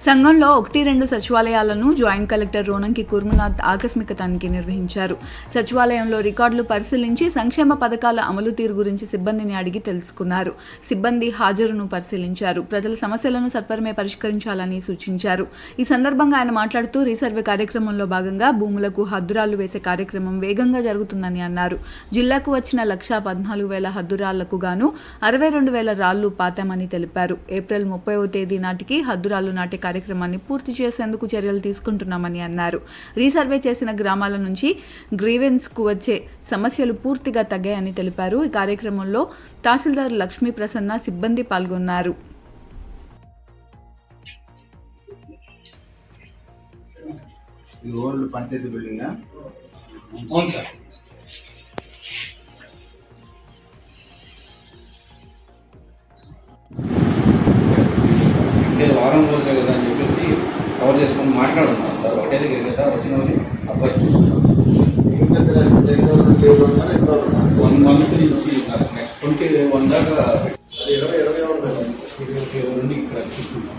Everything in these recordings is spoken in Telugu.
సంఘంలో ఒకటి రెండు సచివాలయాలను జాయింట్ కలెక్టర్ రోనంకి కుర్మనాథ్ ఆకస్మిక తనిఖీ నిర్వహించారు సచివాలయంలో రికార్డులు పరిశీలించి సంక్షేమ పథకాల అమలు తీరు గురించి సిబ్బందిని అడిగి తెలుసుకున్నారు సిబ్బంది హాజరును పరిశీలించారు ప్రజల సమస్యలను సత్వరమే పరిష్కరించాలని సూచించారు ఈ సందర్భంగా ఆయన మాట్లాడుతూ రీసర్వే కార్యక్రమంలో భాగంగా భూములకు హద్దురాళ్లు వేసే కార్యక్రమం వేగంగా జరుగుతుందని అన్నారు జిల్లాకు వచ్చిన లక్షా పద్నాలుగు వేల హద్దురాళ్లకు గాను అరవై రెండు వేల రాళ్లు పాతామని తెలిపారు ఏప్రిల్ ముప్పైవ తేదీ నాటికి హద్దురాళ్లు నాటే కార్యక్రమాన్ని పూర్తి చేసేందుకు చర్యలు తీసుకుంటున్నామని అన్నారు రీసర్వే చేసిన గ్రామాల నుంచి గ్రీవెన్స్ కు వచ్చే సమస్యలు పూర్తిగా తగ్గాయని తెలిపారు ఈ కార్యక్రమంలో తహసీల్దార్ లక్ష్మీ ప్రసన్న సిబ్బంది పాల్గొన్నారు ఇది ఓల్డ్ పంచాయతీ బిల్డింగ్ అవును సార్ అంటే వారం రోజులే కదా అని చెప్పేసి కవర్ చేసుకొని మాట్లాడుతున్నాం సార్ ఒకటే దగ్గర కదా వచ్చిన వాళ్ళు అబ్బాయి చూస్తున్నాం వన్ మంత్ నుంచి నెక్స్ట్ ట్వంటీ వన్ దాకా ఇరవై ఇరవై ఒకటి ఇరవై రెండు ఇక్కడ చూస్తున్నాం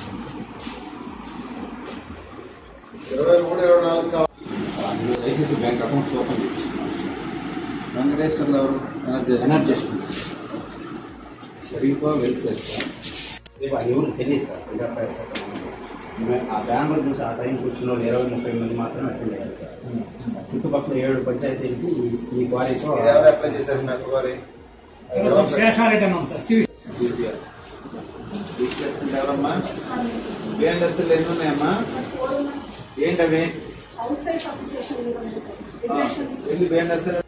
ఇరవై మూడు ఇరవై నాలుగు కావాలి అందులో ఐసిఐసి బ్యాంక్ అకౌంట్స్ ఓపెన్ చేస్తున్నాం వెంకటేశ్వర్లు ఎవరు ఎనర్జీ చేస్తుంది షరీఫా వెల్ఫేర్ సార్ అది ఎవరు తెలియదు సార్ ప్రజాపాయ శాఖ మే- ఆ బ్యానర్ చూసి ఆ టైంకి వచ్చిన వాళ్ళు ఇరవై ముప్పై మంది మాత్రమే అటెండ్ అయ్యారు సార్ చుట్టుపక్కల ఏడు పంచాయతీలకి ఈ- ఈ క్వారీతో ఇది ఎవరు అప్లై చేశారు మెట్రో వారి శేషారెడ్డి అన్నాం సార్ సివి తీసుకొస్తుంటే ఎవరమ్మా బిఎన్ఎస్ఎల్ ఎన్ని ఉన్నాయమ్మా ఏంటవి హౌస్ సైట్ అప్లికేషన్ ఇవ్వండి సార్ ఆ, ఎన్ని బిఎన్ఎస్ఎల్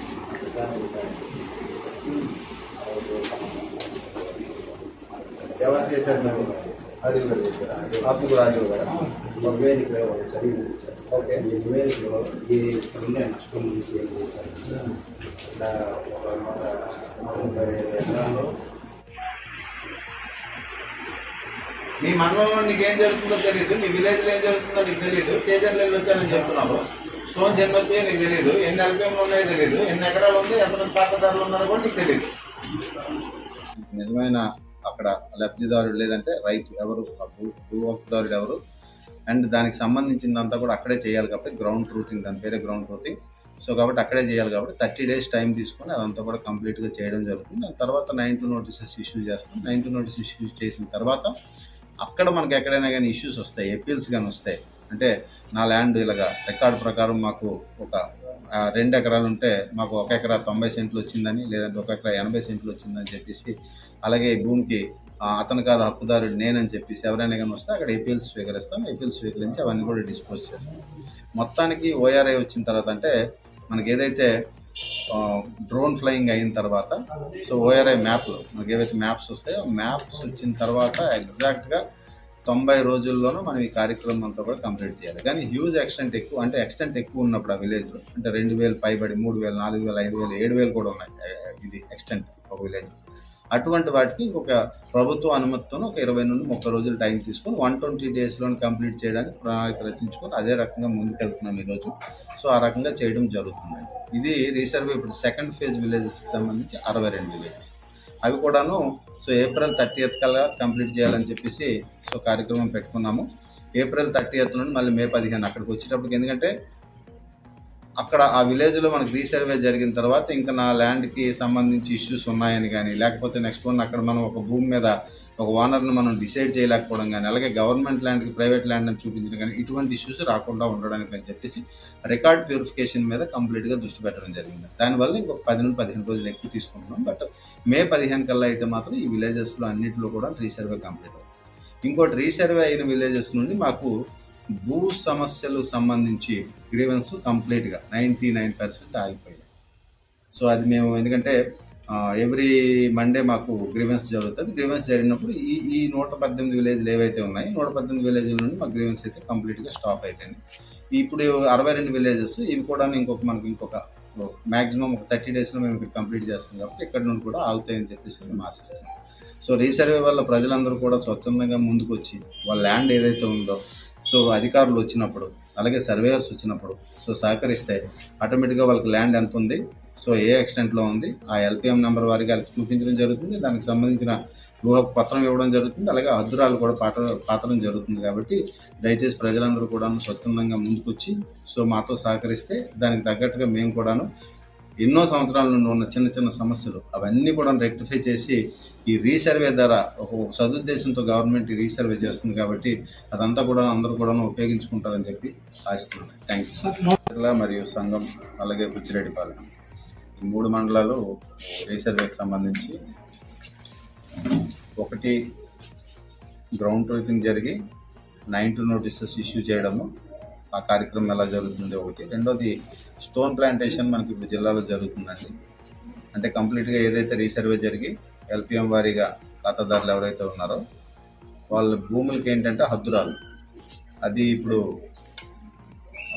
ఎవరు చేశారు మీరు అడిగి కూడా చేశారా ఆపు కూడా అడిగి కూడా ఒక నివేదికలో వాళ్ళు చదివి ఇచ్చారు సార్. ఓకే. ఈ నివేదికలో ఈ ఇక్కడ ఉండే నష్టం నుంచి ఏం చేశారు ఇలా ఒక నూట నూట ముప్పై ఐదు ఎకరాల్లో నీ మండలంలో నీకేం జరుగుతుందో తెలియదు నీ విలేజ్ లో ఏం జరుగుతుందో నీకు తెలియదు చేజర్లు వెళ్ళి వచ్చానని చెప్తున్నావు స్టోన్స్ ఎన్ని వచ్చాయో నీకు తెలియదు ఎన్ని ఎల్పిఎంలు ఉన్నాయో తెలియదు ఎన్ని ఎకరాలు ఉంది ఎంతమంది ఖాతాదారులు ఉన్నారో కూడా నీకు తెలియదు నిజమైన అక్కడ లబ్ధిదారుడు లేదంటే రైతు ఎవరు ఆ భూ- భూ హక్కుదారుడు ఎవరు అండ్ దానికి సంబంధించిందంతా కూడా అక్కడే చేయాలి కాబట్టి గ్రౌండ్ ట్రూతింగ్ దాని పేరే గ్రౌండ్ ట్రూతింగ్ సో కాబట్టి అక్కడే చేయాలి కాబట్టి థర్టీ డేస్ టైం తీసుకొని అదంతా కూడా కంప్లీట్గా చేయడం జరుగుతుంది దాని తర్వాత నైన్ టు నోటీసెస్ ఇష్యూ చేస్తాం నైన్ టు నోటీస్ ఇష్యూ చేసిన తర్వాత అక్కడ మనకి ఎక్కడైనా కానీ ఇష్యూస్ వస్తాయి ఎపీల్స్ కానీ వస్తాయి అంటే నా ల్యాండ్ ఇలాగా రికార్డు ప్రకారం మాకు ఒక ఆ, రెండు ఎకరాలు ఉంటే మాకు ఒక ఎకరా తొంభై సెంట్లు వచ్చిందని లేదంటే ఒక ఎకరా ఎనభై సెంట్లు వచ్చిందని చెప్పేసి అలాగే ఈ భూమికి ఆ, అతను కాదు హక్కుదారుడు నేనని చెప్పేసి ఎవరైనా కానీ వస్తే అక్కడ ఏపీఎల్ స్వీకరిస్తాం ఏపీఎల్ స్వీకరించి అవన్నీ కూడా డిస్పోజ్ చేస్తాం మొత్తానికి ఓఆర్ఐ వచ్చిన తర్వాత అంటే మనకి ఏదైతే డ్రోన్ ఫ్లయింగ్ అయిన తర్వాత సో ఓఆర్ఐ మ్యాప్లు మనకి ఏవైతే మ్యాప్స్ వస్తాయో మ్యాప్స్ వచ్చిన తర్వాత ఎగ్జాక్ట్గా తొంభై రోజుల్లోనూ మనం ఈ కార్యక్రమం అంతా కూడా కంప్లీట్ చేయాలి కానీ హ్యూజ్ ఎక్స్టెంట్ ఎక్కువ అంటే ఎక్స్టెంట్ ఎక్కువ ఉన్నప్పుడు ఆ విలేజ్లో అంటే రెండు వేలు పైబడి మూడు వేలు నాలుగు వేలు ఐదు వేలు ఏడు వేలు కూడా ఉన్నాయి ఆ, ఇది ఎక్స్టెంట్ ఒక విలేజ్ అటువంటి వాటికి ఒక ప్రభుత్వ అనుమతితో ఒక ఇరవై నుండి ముప్పై రోజులు టైం తీసుకొని వన్ ట్వంటీ డేస్లో కంప్లీట్ చేయడానికి ప్రణాళిక రచించుకొని అదే రకంగా ముందుకెళ్తున్నాం ఈరోజు సో ఆ రకంగా చేయడం జరుగుతుంది ఇది రీసర్వే ఇప్పుడు సెకండ్ ఫేజ్ విలేజెస్కి సంబంధించి అరవై రెండు విలేజెస్ అవి కూడాను సో ఏప్రిల్ థర్టీ ఎత్ కల్లా కంప్లీట్ చేయాలని చెప్పేసి సో కార్యక్రమం పెట్టుకున్నాము ఏప్రిల్ థర్టీ ఎత్ నుండి మళ్ళీ మే పదిహేను అక్కడికి వచ్చేటప్పటికి ఎందుకంటే అక్కడ ఆ విలేజ్లో మనకి రీసర్వే జరిగిన తర్వాత ఇంకా నా ల్యాండ్కి సంబంధించి ఇష్యూస్ ఉన్నాయని కానీ లేకపోతే నెక్స్ట్ వన్ అక్కడ మనం ఒక భూమి మీద ఒక ఓనర్ని మనం డిసైడ్ చేయలేకపోవడం కానీ అలాగే గవర్నమెంట్ ల్యాండ్కి ప్రైవేట్ ల్యాండ్ అని చూపించడం కానీ ఇటువంటి ఇష్యూస్ రాకుండా ఉండడానికి అని చెప్పేసి రికార్డ్ ప్యూరిఫికేషన్ మీద కంప్లీట్గా దృష్టి పెట్టడం జరిగింది దానివల్ల ఇంకొక పది నుండి పదిహేను రోజులు ఎక్కువ తీసుకుంటున్నాం బట్ మే పదిహేను కల్లా అయితే మాత్రం ఈ విలేజెస్లో అన్నింటిలో కూడా రీసర్వే కంప్లీట్ అవుతుంది ఇంకోటి రీసర్వే అయిన విలేజెస్ నుండి మాకు భూ సమస్యలు సంబంధించి గ్రీవెన్స్ కంప్లీట్గా నైంటీ నైన్ పర్సెంట్ ఆగిపోయాయి సో అది మేము ఎందుకంటే ఎవ్రీ మండే మాకు గ్రీవెన్స్ జరుగుతుంది గ్రీవెన్స్ జరిగినప్పుడు ఈ ఈ నూట పద్దెనిమిది విలేజ్లు ఏవైతే ఉన్నాయి నూట పద్దెనిమిది విలేజ్ల నుండి మాకు గ్రీవెన్స్ అయితే కంప్లీట్గా స్టాప్ అయిపోయింది ఇప్పుడు అరవై రెండు విలేజెస్ ఇవి కూడా ఇంకొక మనకి ఇంకొక మ్యాక్సిమం ఒక థర్టీ డేస్లో మేము ఇక్కడ కంప్లీట్ చేస్తాం కాబట్టి ఇక్కడ నుండి కూడా ఆగుతాయని చెప్పేసి మేము ఆశిస్తున్నాం సో రీసర్వే వల్ల ప్రజలందరూ కూడా స్వచ్ఛందంగా ముందుకు వచ్చి వాళ్ళ ల్యాండ్ ఏదైతే ఉందో సో అధికారులు వచ్చినప్పుడు అలాగే సర్వేయర్స్ వచ్చినప్పుడు సో సహకరిస్తే ఆటోమేటిక్గా వాళ్ళకి ల్యాండ్ ఎంత ఉంది సో ఏ ఎక్స్టెంట్లో ఉంది ఆ ఎల్పిఎం నెంబర్ వారికి వాళ్ళకి చూపించడం జరుగుతుంది దానికి సంబంధించిన భూ హక్కు పత్రం ఇవ్వడం జరుగుతుంది అలాగే హద్దురాలు కూడా పాట పాతడం జరుగుతుంది కాబట్టి దయచేసి ప్రజలందరూ కూడా స్వచ్ఛందంగా ముందుకొచ్చి సో మాతో సహకరిస్తే దానికి తగ్గట్టుగా మేము కూడాను ఎన్నో సంవత్సరాల నుండి ఉన్న చిన్న చిన్న సమస్యలు అవన్నీ కూడా రెక్టిఫై చేసి ఈ రీసర్వే ద్వారా ఒక ఒక సదుద్దేశంతో గవర్నమెంట్ ఈ రీసర్వే చేస్తుంది కాబట్టి అదంతా కూడా అందరూ కూడా ఉపయోగించుకుంటారని చెప్పి ఆశిస్తున్నాను థ్యాంక్ యూ సార్ నో- జిల్లా మరియు సంఘం అలాగే బుచ్చిరెడ్డిపాలెం ఈ మూడు మండలాలు రీసర్వేకి సంబంధించి ఒకటి గ్రౌండ్ ట్రూతింగ్ జరిగి నైన్ టు నోటీసెస్ ఇష్యూ చేయడము ఆ కార్యక్రమం ఎలా జరుగుతుంది ఒకటి రెండోది స్టోన్ ప్లాంటేషన్ మనకి ఇప్పుడు జిల్లాలో జరుగుతుందండి అంటే కంప్లీట్గా ఏదైతే రీసర్వే జరిగి ఎల్పిఎం వారీగా ఖాతాదారులు ఎవరైతే ఉన్నారో వాళ్ళ భూములకి ఏంటంటే హద్దురాలు అది ఇప్పుడు ఆ,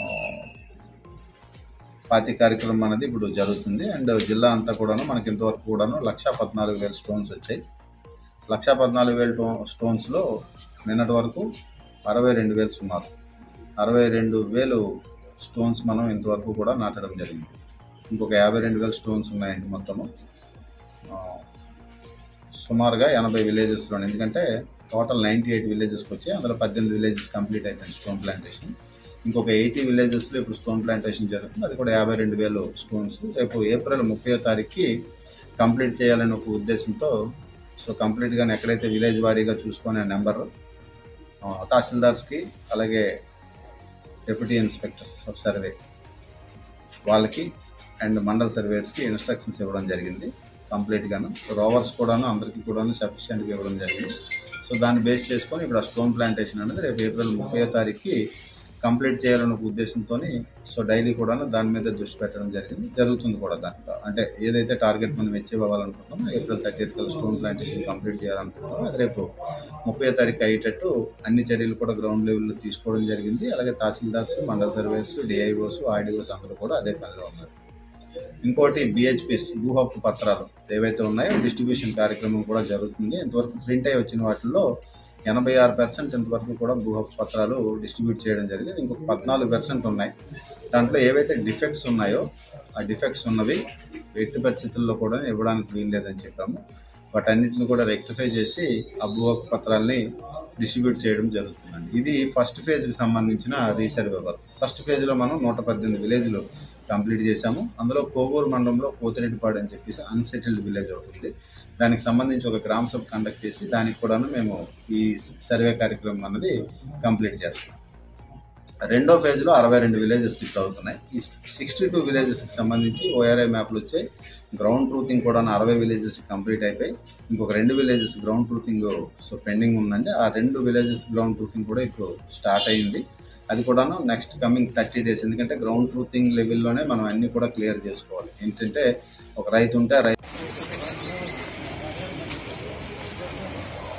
పాతి కార్యక్రమం అనేది ఇప్పుడు జరుగుతుంది అండ్ జిల్లా అంతా కూడాను మనకి ఇంతవరకు కూడాను లక్ష పద్నాలుగు వేల స్టోన్స్ వచ్చాయి లక్ష పద్నాలుగు వేల టో స్టోన్స్లో నిన్నటి వరకు అరవై రెండు వేలు సుమారు అరవై రెండు వేలు స్టోన్స్ మనం ఇంతవరకు కూడా నాటడం జరిగింది ఇంకొక యాభై రెండు వేల స్టోన్స్ ఉన్నాయండి మొత్తము ఆ, సుమారుగా ఎనభై విలేజెస్లో ఎందుకంటే టోటల్ నైంటీ ఎయిట్ విలేజెస్కి వచ్చాయి అందులో పద్దెనిమిది విలేజెస్ కంప్లీట్ అయిపోయింది స్టోన్ ప్లాంటేషన్ ఇంకొక ఎయిటీ విలేజెస్లో ఇప్పుడు స్టోన్ ప్లాంటేషన్ జరుగుతుంది అది కూడా యాభై రెండు వేలు స్టోన్స్ రేపు ఏప్రిల్ ముప్పై తారీఖుకి కంప్లీట్ చేయాలని ఒక ఉద్దేశంతో సో కంప్లీట్గా ఎక్కడైతే విలేజ్ వారీగా చూసుకునే నెంబర్ తహసీల్దార్స్కి అలాగే డెప్యూటీ ఇన్స్పెక్టర్స్ ఆఫ్ సర్వే వాళ్ళకి అండ్ మండల్ సర్వేస్కి ఇన్స్ట్రక్షన్స్ ఇవ్వడం జరిగింది కంప్లీట్గాను రోవర్స్ కూడాను అందరికీ కూడాను సఫిషియెంట్గా ఇవ్వడం జరిగింది సో దాన్ని బేస్ చేసుకొని ఇప్పుడు ఆ స్టోన్ ప్లాంటేషన్ అనేది రేపు ఏప్రిల్ ముప్పై తారీఖుకి కంప్లీట్ చేయాలనే ఒక ఉద్దేశంతో సో డైలీ కూడా దాని మీద దృష్టి పెట్టడం జరిగింది జరుగుతుంది కూడా దాంట్లో అంటే ఏదైతే టార్గెట్ మనం అచీవ్ అవ్వాలనుకుంటున్నామో ఏప్రిల్ థర్టీ కల్లా స్టోన్ ప్లాంటేషన్ కంప్లీట్ చేయాలనుకుంటున్నామో అది రేపు ముప్పై తారీఖు అయ్యేటట్టు అన్ని చర్యలు కూడా గ్రౌండ్ లెవెల్లో తీసుకోవడం జరిగింది అలాగే తహసీల్దార్స్ మండల సర్వేస్ డిఐఓస్ ఆర్డీఓస్ అందరూ కూడా అదే పనిలో ఉన్నారు ఇంకోటి బిహెచ్పిస్ భూ హక్కు పత్రాలు ఏవైతే ఉన్నాయో డిస్ట్రిబ్యూషన్ కార్యక్రమం కూడా జరుగుతుంది ఇంతవరకు ప్రింట్ అయి వచ్చిన వాటిల్లో ఎనభై ఆరు పర్సెంట్ ఇంతవరకు కూడా భూ హక్కు పత్రాలు డిస్ట్రిబ్యూట్ చేయడం జరిగింది ఇంకొక పద్నాలుగు పర్సెంట్ ఉన్నాయి దాంట్లో ఏవైతే డిఫెక్ట్స్ ఉన్నాయో ఆ డిఫెక్ట్స్ ఉన్నవి ఎట్టి పరిస్థితుల్లో కూడా ఇవ్వడానికి వీల్లేదని చెప్పాము వాటన్నిటిని కూడా రెక్టిఫై చేసి ఆ భూ హక్కు పత్రాలని డిస్ట్రిబ్యూట్ చేయడం జరుగుతుందండి ఇది ఫస్ట్ ఫేజ్కి సంబంధించిన రీసర్వే వర్క్ ఫస్ట్ ఫేజ్లో మనం నూట పద్దెనిమిది విలేజ్లు కంప్లీట్ చేశాము అందులో కోవూరు మండలంలో పోతిరెడ్డిపాడు అని చెప్పేసి అన్సెటిల్డ్ విలేజ్ ఒకటి ఉంది దానికి సంబంధించి ఒక గ్రామ సభ కండక్ట్ చేసి దానికి కూడాను మేము ఈ సర్వే కార్యక్రమం అన్నది కంప్లీట్ చేస్తాం రెండో ఫేజ్లో అరవై రెండు విలేజెస్ షిఫ్ట్ అవుతున్నాయి ఈ సిక్స్టీ టూ విలేజెస్కి సంబంధించి ఓఆర్ఐ మ్యాప్లు వచ్చాయి గ్రౌండ్ ట్రూతింగ్ కూడా అరవై విలేజెస్ కంప్లీట్ అయిపోయి ఇంకొక రెండు villages ground truthing so pending ఉందండి ఆ రెండు విలేజెస్ గ్రౌండ్ ట్రూతింగ్ కూడా ఇప్పుడు స్టార్ట్ అయింది అది కూడాను నెక్స్ట్ కమింగ్ థర్టీ డేస్ ఎందుకంటే గ్రౌండ్ ట్రూతింగ్ లెవెల్లోనే మనం అన్ని కూడా క్లియర్ చేసుకోవాలి ఏంటంటే ఒక రైతు ఉంటే ఆ రైతు